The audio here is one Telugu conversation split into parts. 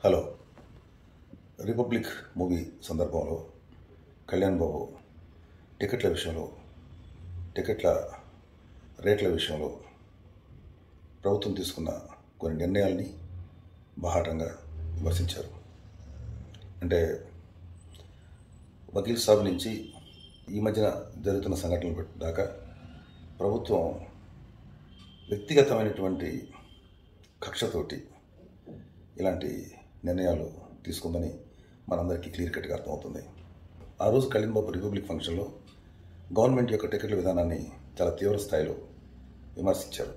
హలో రిపబ్లిక్ మూవీ సందర్భంలో కళ్యాణ్ బాబు టికెట్ల విషయంలో టికెట్ల రేట్ల విషయంలో ప్రభుత్వం తీసుకున్న కొన్ని నిర్ణయాల్ని బాహాటంగా విమర్శించారు అంటే వకీల్ సాబ్ నుంచి ఈ మధ్యన జరుగుతున్న సంఘటనలు దాకా ప్రభుత్వం వ్యక్తిగతమైనటువంటి కక్షతోటి ఇలాంటి నిర్ణయాలు తీసుకుందని మనందరికీ క్లియర్ కట్గా అర్థమవుతుంది ఆ రోజు కళ్యాణ్ బాబు రిపబ్లిక్ ఫంక్షన్లో గవర్నమెంట్ యొక్క టికెట్ల విధానాన్ని చాలా తీవ్ర స్థాయిలో విమర్శించారు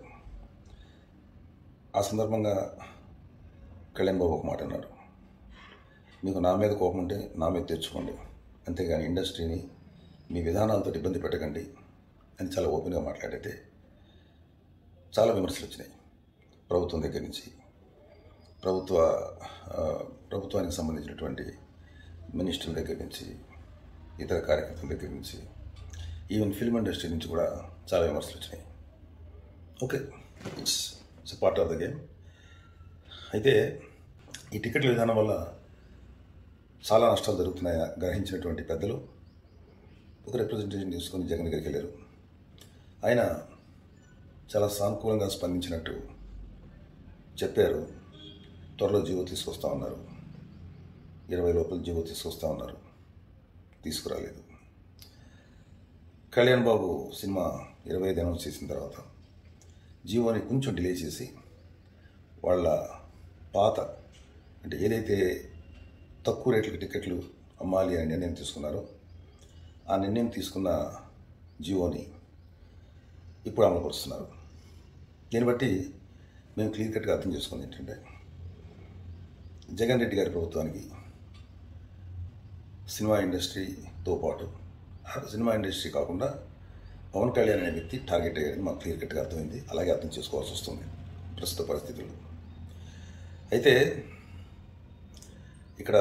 ఆ సందర్భంగా కళ్యాణ్ బాబు ఒక మాట అన్నారు మీకు నా మీద కోపం ఉంటే నా మీద తెచ్చుకోండి అంతేగాని ఇండస్ట్రీని మీ విధానాలతో ఇబ్బంది పెట్టకండి అని చాలా ఓపెన్గా మాట్లాడితే చాలా విమర్శలు వచ్చినాయి ప్రభుత్వం దగ్గర నుంచి ప్రభుత్వ ఆ, ప్రభుత్వానికి సంబంధించినటువంటి మినిస్టర్ల దగ్గర నుంచి ఇతర కార్యకర్తల దగ్గర నుంచి ఈవెన్ ఫిల్మ్ ఇండస్ట్రీ నుంచి కూడా చాలా విమర్శలు వచ్చినాయి okay it's it's part of the game అయితే ఈ టికెట్ల విధానం వల్ల చాలా నష్టాలు జరుగుతున్నాయని గ్రహించినటువంటి పెద్దలు ఒక రిప్రజెంటేషన్ తీసుకొని జగన్ దగ్గరికి వెళ్ళారు ఆయన చాలా సానుకూలంగా స్పందించినట్టు చెప్పారు త్వరలో జీవో తీసుకొస్తా ఉన్నారు ఇరవై లోపల జీవో తీసుకొస్తా ఉన్నారు తీసుకురాలేదు కళ్యాణ్ బాబు సినిమా ఇరవై ఐదు అనౌన్స్ చేసిన తర్వాత జీవోని కొంచెం డిలే చేసి వాళ్ళ పాత అంటే ఏదైతే తక్కువ రేట్లకి టికెట్లు అమ్మాలి అని నిర్ణయం తీసుకున్నారో ఆ నిర్ణయం తీసుకున్న జీవోని ఇప్పుడు అమలుపరుస్తున్నారు దీన్ని బట్టి మేము క్లియర్ కట్గా అర్థం చేసుకుంది ఏంటంటే జగన్ రెడ్డి గారి ప్రభుత్వానికి సినిమా ఇండస్ట్రీతో పాటు ఆ సినిమా ఇండస్ట్రీ కాకుండా పవన్ కళ్యాణ్ అనే వ్యక్తి టార్గెట్ అయ్యారని మాకు క్లియర్ కట్గా అర్థమైంది అలాగే అర్థం చేసుకోవాల్సి వస్తుంది ప్రస్తుత పరిస్థితుల్లో అయితే ఇక్కడ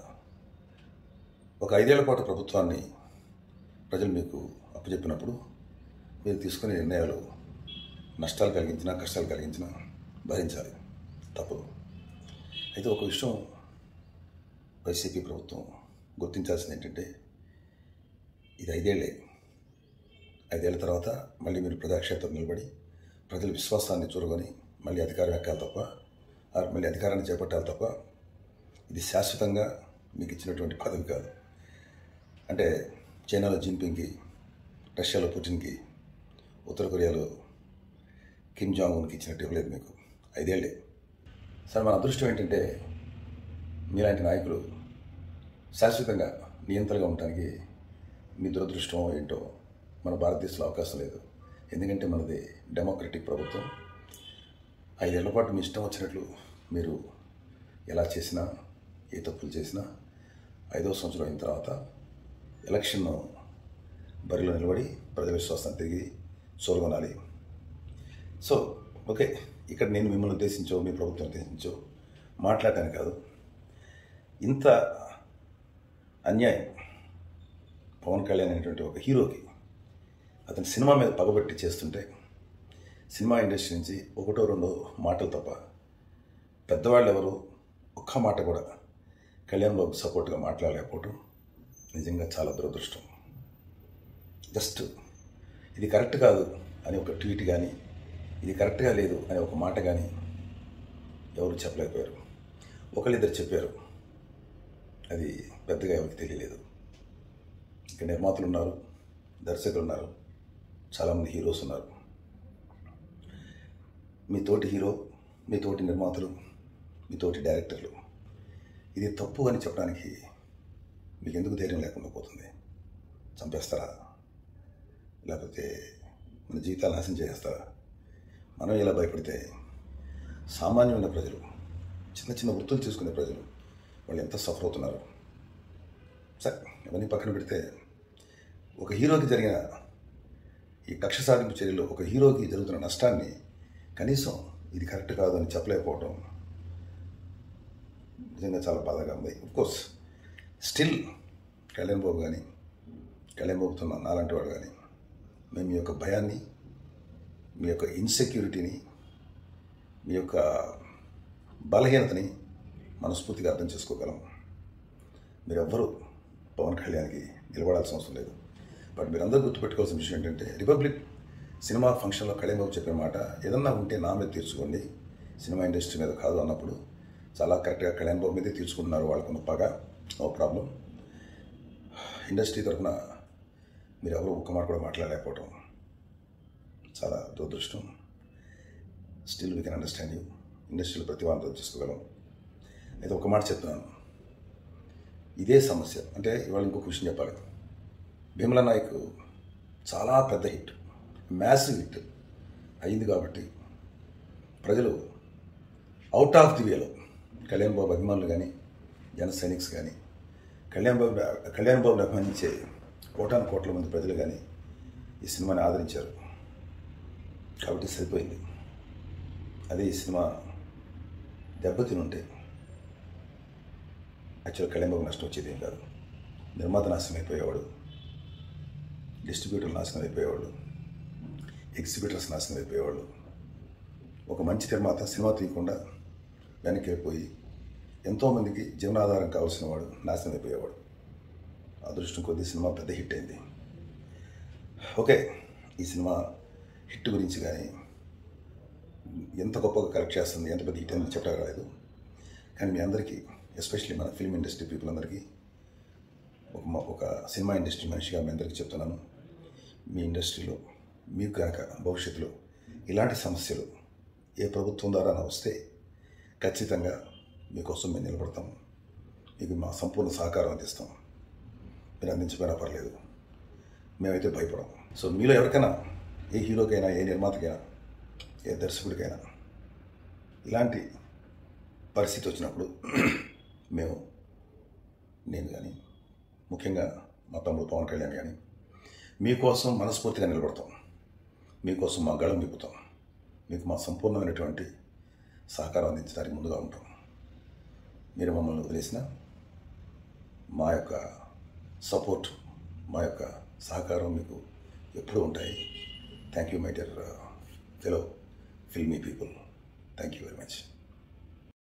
ఒక ఐదేళ్ల పాటు ప్రభుత్వాన్ని ప్రజలు మీకు అప్పచెప్పినప్పుడు మీరు తీసుకునే నిర్ణయాలు నష్టాలు కలిగించినా కష్టాలు కలిగించినా భరించాలి తప్పదు అయితే ఒక విషయం వైసీపీ ప్రభుత్వం గుర్తించాల్సింది ఏంటంటే ఇది ఐదేళ్లే ఐదేళ్ల తర్వాత మళ్ళీ మీరు ప్రజాక్షేత్రం నిలబడి ప్రజల విశ్వాసాన్ని చూరగొని మళ్ళీ అధికారం ఎక్కాలి తప్ప ఆ మళ్ళీ అధికారాన్ని చేపట్టాలి తప్ప ఇది శాశ్వతంగా మీకు ఇచ్చినటువంటి పదవి కాదు అంటే చైనాలో జిన్పింగ్కి రష్యాలో పుటిన్కి ఉత్తర కొరియాలో కిమ్ జాంగ్ ఉన్కి ఇచ్చినట్టు ఇవ్వలేదు మీకు ఐదేళ్లే సరే మన అదృష్టం ఏంటంటే మీలాంటి నాయకులు శాశ్వతంగా నియంత్రణగా ఉండటానికి మీ దురదృష్టం ఏంటో మన భారతదేశంలో అవకాశం లేదు ఎందుకంటే మనది డెమోక్రటిక్ ప్రభుత్వం ఐదేళ్ల పాటు మీ ఇష్టం వచ్చినట్లు మీరు ఎలా చేసినా ఏ తప్పులు చేసినా ఐదో సంవత్సరం అయిన తర్వాత ఎలక్షన్ బరిలో నిలబడి ప్రజల విశ్వాసాన్ని తిరిగి చూరగొనాలి సో ఓకే ఇక్కడ నేను మిమ్మల్ని ఉద్దేశించో మీ ప్రభుత్వం ఉద్దేశించో మాట్లాడటానికి కాదు ఇంత అన్యాయం పవన్ కళ్యాణ్ అనేటువంటి ఒక హీరోకి అతని సినిమా మీద పగబట్టి చేస్తుంటే సినిమా ఇండస్ట్రీ నుంచి ఒకటో రెండో మాటలు తప్ప పెద్దవాళ్ళు ఎవరు ఒక్క మాట కూడా కళ్యాణ్ బాబు సపోర్ట్గా మాట్లాడలేకపోవటం నిజంగా చాలా దురదృష్టం జస్ట్ ఇది కరెక్ట్ కాదు అని ఒక ట్వీట్ కానీ ఇది కరెక్ట్గా లేదు అనే ఒక మాట కానీ ఎవరు చెప్పలేకపోయారు ఒకళ్ళిద్దరు చెప్పారు అది పెద్దగా ఎవరికి తెలియలేదు ఇక నిర్మాతలు ఉన్నారు దర్శకులు ఉన్నారు చాలామంది హీరోస్ ఉన్నారు మీ తోటి హీరో మీ తోటి నిర్మాతలు మీ తోటి డైరెక్టర్లు ఇది తప్పు అని చెప్పడానికి మీకు ఎందుకు ధైర్యం లేకుండా పోతుంది చంపేస్తారా లేకపోతే మన జీవితాలు నాశనం చేస్తారా మనం ఇలా భయపడితే సామాన్యమైన ప్రజలు చిన్న చిన్న వృత్తులు చేసుకునే ప్రజలు వాళ్ళు ఎంత సఫర్ అవుతున్నారు సరే ఇవన్నీ పక్కన పెడితే ఒక హీరోకి జరిగిన ఈ కక్ష సాధింపు చర్యలో ఒక హీరోకి జరుగుతున్న నష్టాన్ని కనీసం ఇది కరెక్ట్ కాదు అని చెప్పలేకపోవడం నిజంగా చాలా బాధగా ఉంది కోర్స్ స్టిల్ కళ్యాణ్ బాబు కానీ కళ్యాణ్ బాబుతో నా- నాలాంటి వాడు కానీ మేము మీ యొక్క భయాన్ని మీ యొక్క ఇన్సెక్యూరిటీని మీ యొక్క బలహీనతని మనస్ఫూర్తిగా అర్థం చేసుకోగలం మీరెవ్వరూ పవన్ కళ్యాణ్కి నిలబడాల్సిన అవసరం లేదు బట్ మీరందరూ గుర్తుపెట్టుకోవాల్సిన విషయం ఏంటంటే రిపబ్లిక్ సినిమా ఫంక్షన్లో కళ్యాణ్ బాబు చెప్పిన మాట ఏదన్నా ఉంటే నా మీద తీర్చుకోండి సినిమా ఇండస్ట్రీ మీద కాదు అన్నప్పుడు చాలా కరెక్ట్గా కళ్యాణ్ బాబు మీదే తీర్చుకుంటున్నారు వాళ్ళకున్న పగ నో ప్రాబ్లం ఇండస్ట్రీ తరఫున మీరు ఎవరు ఒక్క మాట కూడా మాట్లాడలేకపోవటం చాలా దురదృష్టం still we can understand you ఇండస్ట్రీలో ప్రతి వాళ్ళతో చేసుకోగలం అయితే ఒక మాట చెప్తున్నాను ఇదే సమస్య అంటే ఇవాళ ఇంకొక విషయం చెప్పాలి భీమలా నాయక్ చాలా పెద్ద హిట్ మ్యాసివ్ హిట్ అయింది కాబట్టి ప్రజలు అవుట్ ఆఫ్ ది వేలో కళ్యాణ్ బాబు అభిమానులు కానీ జన సైనిక్స్ కానీ కళ్యాణ్ బాబు కళ్యాణ్ బాబుని అభిమానించే కోటాను కోట్ల మంది ప్రజలు కానీ ఈ సినిమాని ఆదరించారు కాబట్టి సరిపోయింది అదే ఈ సినిమా దెబ్బతిని ఉంటే యాక్చువల్ కళ్యాణ్ బాబు నష్టం వచ్చేది ఏం కాదు నిర్మాత నాశనం అయిపోయేవాడు డిస్ట్రిబ్యూటర్ నాశనం అయిపోయేవాడు ఎగ్జిబిటర్స్ నాశనం అయిపోయేవాళ్ళు ఒక మంచి నిర్మాత సినిమా తీయకుండా వెనక్కి వెళ్ళిపోయి ఎంతోమందికి జీవనాధారం కావాల్సిన వాడు నాశనం అయిపోయేవాడు అదృష్టం కొద్ది సినిమా పెద్ద హిట్ అయింది ఓకే ఈ సినిమా హిట్ గురించి కానీ ఎంత గొప్పగా కలెక్ట్ చేస్తుంది ఎంత పెద్ద హిట్ అని చెప్పడం రాలేదు కానీ మీ అందరికీ ఎస్పెషల్లీ మన ఫిల్మ్ ఇండస్ట్రీ పీపుల్ అందరికీ ఒక మ- ఒక సినిమా ఇండస్ట్రీ మనిషిగా మీ అందరికీ చెప్తున్నాను మీ ఇండస్ట్రీలో మీకు కనుక భవిష్యత్తులో ఇలాంటి సమస్యలు ఏ ప్రభుత్వం ద్వారా వస్తే ఖచ్చితంగా మీకోసం మేము నిలబడతాం మీకు మా సంపూర్ణ సహకారం అందిస్తాం మీరు అందించకపోయినా పర్లేదు మేమైతే భయపడం సో మీలో ఎవరికైనా ఏ హీరోకైనా ఏ నిర్మాతకైనా ఏ దర్శకుడికైనా ఇలాంటి పరిస్థితి వచ్చినప్పుడు మేము నేను కానీ ముఖ్యంగా మా తమ్ముడు పవన్ కళ్యాణ్ కానీ మీకోసం మనస్ఫూర్తిగా నిలబడతాం మీకోసం మా గళం విప్పుతాం మీకు మా సంపూర్ణమైనటువంటి సహకారం అందించడానికి ముందుగా ఉంటాం మీరు మమ్మల్ని వదిలేసిన మా యొక్క సపోర్ట్ మా యొక్క సహకారం మీకు ఎప్పుడూ ఉంటాయి thank you my dear fellow filmy people thank you very much